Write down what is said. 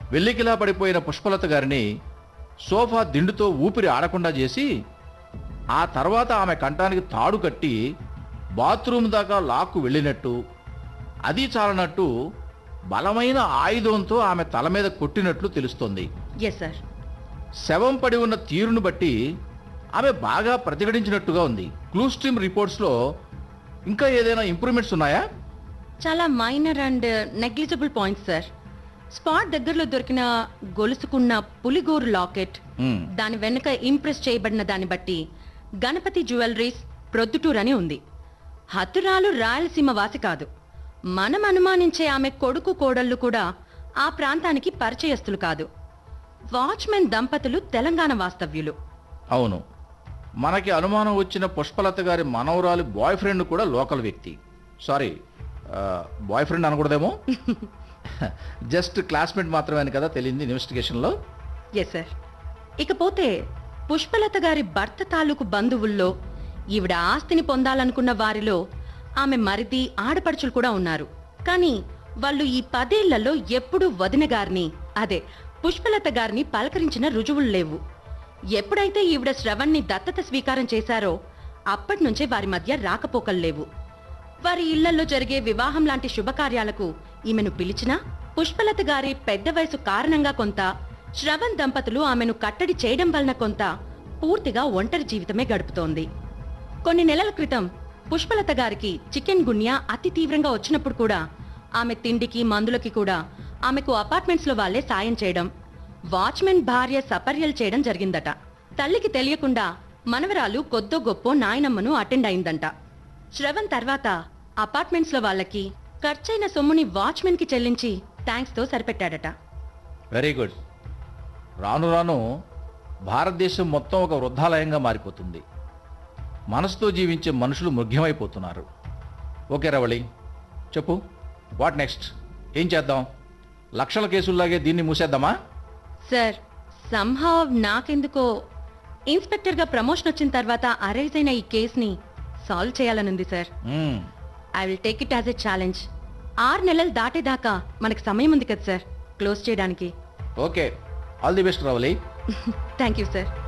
వెల్లికిలా పడిపోయిన పుష్పలత గారిని సోఫా దిండుతో ఊపిరి ఆడకుండా చేసి ఆ తర్వాత ఆమె కంఠానికి తాడు కట్టి బాత్రూమ్ దాకా లాక్కు వెళ్ళినట్టు అది చాలనట్టు బలమైన ఆయుధంతో ఆమె తల మీద కొట్టినట్లు తెలుస్తోంది ఎస్ సార్ శవం పడి ఉన్న తీరును బట్టి ఆమె బాగా ప్రతిఘటించినట్టుగా ఉంది క్లూస్ట్రీమ్ రిపోర్ట్స్లో ఇంకా ఏదైనా ఇంప్రూవ్మెంట్స్ ఉన్నాయా చాలా minor and negligible points sir spot దగ్గరలో దొరికిన గొలుసుకున్న పులిగోరు లాకెట్ మ్మ్. దాని వెనుక ఇంప్రెస్ చేయబడిన దాన్ని బట్టి గణపతి జ్యువెలరీస్ ప్రొద్దుటూర్ అని ఉంది హతురాలు రాయలసీమ వాసి కాదు మనం అనుమానించే ఆమె కొడుకు కోడళ్ళు కూడా ఆ ప్రాంతానికి పరిచయస్తులు కాదు వాచ్మెన్ దంపతులు తెలంగాణ వాస్తవ్యులు అవును మనకి అనుమానం వచ్చిన పుష్పలత గారి మనవరాలి బాయ్ ఫ్రెండ్ కూడా లోకల్ వ్యక్తి సారీ బాయ్ ఫ్రెండ్ అనకూడదేమో జస్ట్ క్లాస్మేట్ మాత్రమే కదా తెలియంది ఇన్వెస్టిగేషన్లో ఎస్ సార్ ఇకపోతే పుష్పలత గారి భర్త తాలూకు బంధువుల్లో ఈవిడ ఆస్తిని పొందాలనుకున్న వారిలో ఆమె మరిది ఆడపడుచులు కూడా ఉన్నారు కానీ వాళ్ళు ఈ పదేళ్లలో ఎప్పుడూ వదిన గారిని అదే పుష్పలత గారిని పలకరించిన రుజువులు లేవు ఎప్పుడైతే ఈవిడ శ్రవణ్ణి దత్తత స్వీకారం చేశారో అప్పటి నుంచే వారి మధ్య రాకపోకలు లేవు వారి ఇళ్లలో జరిగే వివాహం లాంటి శుభకార్యాలకు ఈమెను పిలిచినా పుష్పలత గారి పెద్ద వయసు కారణంగా కొంత శ్రవణ్ దంపతులు ఆమెను కట్టడి చేయడం వలన కొంత పూర్తిగా ఒంటరి జీవితమే గడుపుతోంది కొన్ని నెలల క్రితం పుష్పలత గారికి చికెన్ గున్యా అతి తీవ్రంగా వచ్చినప్పుడు కూడా ఆమె తిండికి మందులకి కూడా ఆమెకు అపార్ట్మెంట్స్ లో వాళ్లే సాయం చేయడం వాచ్మెన్ భార్య సపర్యలు చేయడం జరిగిందట తల్లికి తెలియకుండా మనవరాలు కొద్దో గొప్పో నాయనమ్మను అటెండ్ అయిందంట శ్రవణ్ తర్వాత అపార్ట్మెంట్స్ లో వాళ్ళకి ఖర్చైన సొమ్ముని వాచ్మెన్ కి చెల్లించి థ్యాంక్స్ తో సరిపెట్టాడట వెరీ గుడ్ రాను రాను భారతదేశం మొత్తం ఒక వృద్ధాలయంగా మారిపోతుంది మనసుతో జీవించే మనుషులు మృగ్యమైపోతున్నారు ఓకే రవళి చెప్పు వాట్ నెక్స్ట్ ఏం చేద్దాం లక్షల కేసుల్లాగే దీన్ని మూసేద్దామా సార్ సంహావ్ నాకెందుకో ఇన్స్పెక్టర్ గా ప్రమోషన్ వచ్చిన తర్వాత అరైజ్ అయిన ఈ కేసుని సాల్వ్ చేయాలనుంది sir hmm. I will take it as a challenge ఆరు నెలలు దాటేదాకా మనకి సమయం ఉంది కదా సార్ క్లోజ్ చేయడానికి okay all the best Ravali thank you sir